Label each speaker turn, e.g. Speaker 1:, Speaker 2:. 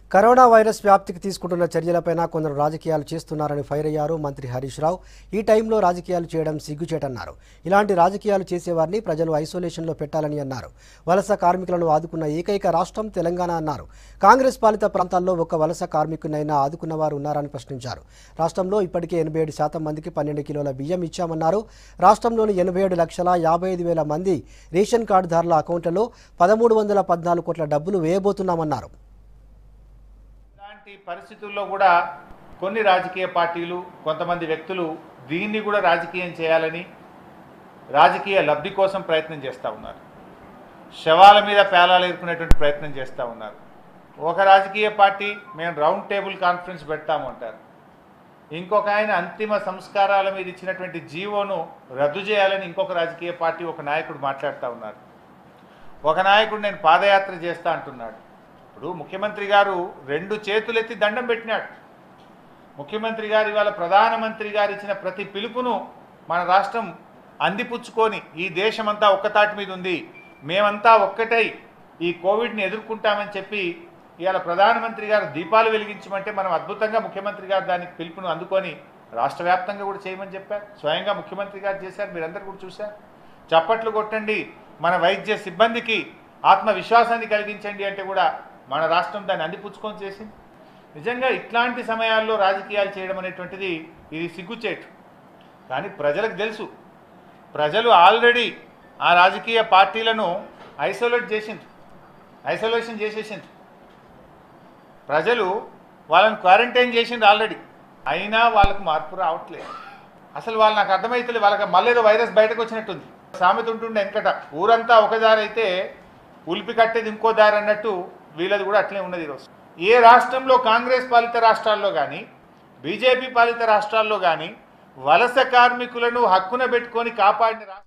Speaker 1: corona virus వ్యాప్తికి తీసుకుంటున్న చర్యలపైన కొందరు రాజకీయాలు చేస్తున్నారని ఫైర్ అయ్యారు మంత్రి హరీష్ రావు ఈ టైంలో రాజకీయాలు చేయడం సిగ్గుచేటన్నారు ఇలాంటి రాజకీయాలు చేసేవారిని ప్రజలు ఐసోలేషన్లో పెట్టాలని అన్నారు వలస కార్మికులను ఆదుకున్న ఏకైక రాష్ట్రం తెలంగాణ అన్నారు కాంగ్రెస్ పాలిత ప్రాంతాల్లో ఒక్క వలస కార్మికునైనా ఆదుకున్న వారు ఉన్నారని ప్రశ్నించారు రాష్ట్రంలో ఇప్పటికే ఎనభై ఏడు శాతం మందికి పన్నెండు కిలోల బియ్యం ఇచ్చామన్నారు రాష్ట్రంలోని ఎనభై ఏడు లక్షల యాభై ఐదు వేల మంది రేషన్ కార్డుదారుల అకౌంట్లలో పదమూడు వందల పద్నాలుగు కోట్ల డబ్బులు వేయబోతున్నామన్నారు
Speaker 2: ఇలాంటి పరిస్థితుల్లో కూడా కొన్ని రాజకీయ పార్టీలు కొంతమంది వ్యక్తులు దీన్ని కూడా రాజకీయం చేయాలని రాజకీయ లబ్ధి కోసం ప్రయత్నం చేస్తూ ఉన్నారు శవాల మీద పేలాలు ఎదుర్కొనేటువంటి ప్రయత్నం చేస్తూ ఉన్నారు ఒక రాజకీయ పార్టీ మేము రౌండ్ టేబుల్ కాన్ఫరెన్స్ పెడతాము అంటారు ఇంకొక ఆయన అంతిమ సంస్కారాల మీద ఇచ్చినటువంటి జీవోను రద్దు చేయాలని ఇంకొక రాజకీయ పార్టీ ఒక నాయకుడు మాట్లాడుతూ ఉన్నారు ఒక నాయకుడు నేను పాదయాత్ర చేస్తా అంటున్నాడు ఇప్పుడు ముఖ్యమంత్రి గారు రెండు చేతులెత్తి దండం పెట్టినాడు ముఖ్యమంత్రి గారు ఇవాళ ప్రధానమంత్రి గారు ఇచ్చిన ప్రతి పిలుపును మన రాష్ట్రం అందిపుచ్చుకొని ఈ దేశమంతా ఒక్కతాటి మీద ఉంది మేమంతా ఒక్కటై ఈ కోవిడ్ని ఎదుర్కొంటామని చెప్పి ఇవాళ ప్రధానమంత్రి గారు దీపాలు వెలిగించమంటే మనం అద్భుతంగా ముఖ్యమంత్రి గారు దానికి పిలుపును అందుకొని రాష్ట్ర వ్యాప్తంగా కూడా చేయమని చెప్పారు స్వయంగా ముఖ్యమంత్రి గారు చేశారు మీరందరూ కూడా చూశారు చప్పట్లు కొట్టండి మన వైద్య సిబ్బందికి ఆత్మవిశ్వాసాన్ని కలిగించండి అంటే కూడా మన రాష్ట్రం దాన్ని అందిపుచ్చుకొని చేసింది నిజంగా ఇట్లాంటి సమయాల్లో రాజకీయాలు చేయడం అనేటువంటిది ఇది సిగ్గుచేటు కానీ ప్రజలకు తెలుసు ప్రజలు ఆల్రెడీ ఆ రాజకీయ పార్టీలను ఐసోలేట్ చేసిండ్రు ఐసోలేషన్ చేసేసిండ్రు ప్రజలు వాళ్ళని క్వారంటైన్ చేసిండ్రు ఆల్రెడీ అయినా వాళ్ళకు మార్పు రావట్లేదు అసలు వాళ్ళు నాకు అర్థమైతే వాళ్ళకి మళ్ళీ ఏదో వైరస్ బయటకు వచ్చినట్టుంది సామెత ఉంటుండే వెనకట ఊరంతా ఒక దారి అయితే ఉలిపి కట్టేది ఇంకో దారి అన్నట్టు వీళ్ళది కూడా అట్లే ఉన్నది ఈరోజు ఏ రాష్ట్రంలో కాంగ్రెస్ పాలిత రాష్ట్రాల్లో కానీ బీజేపీ పాలిత రాష్ట్రాల్లో కానీ వలస కార్మికులను హక్కున పెట్టుకొని కాపాడిన రాష్ట్రం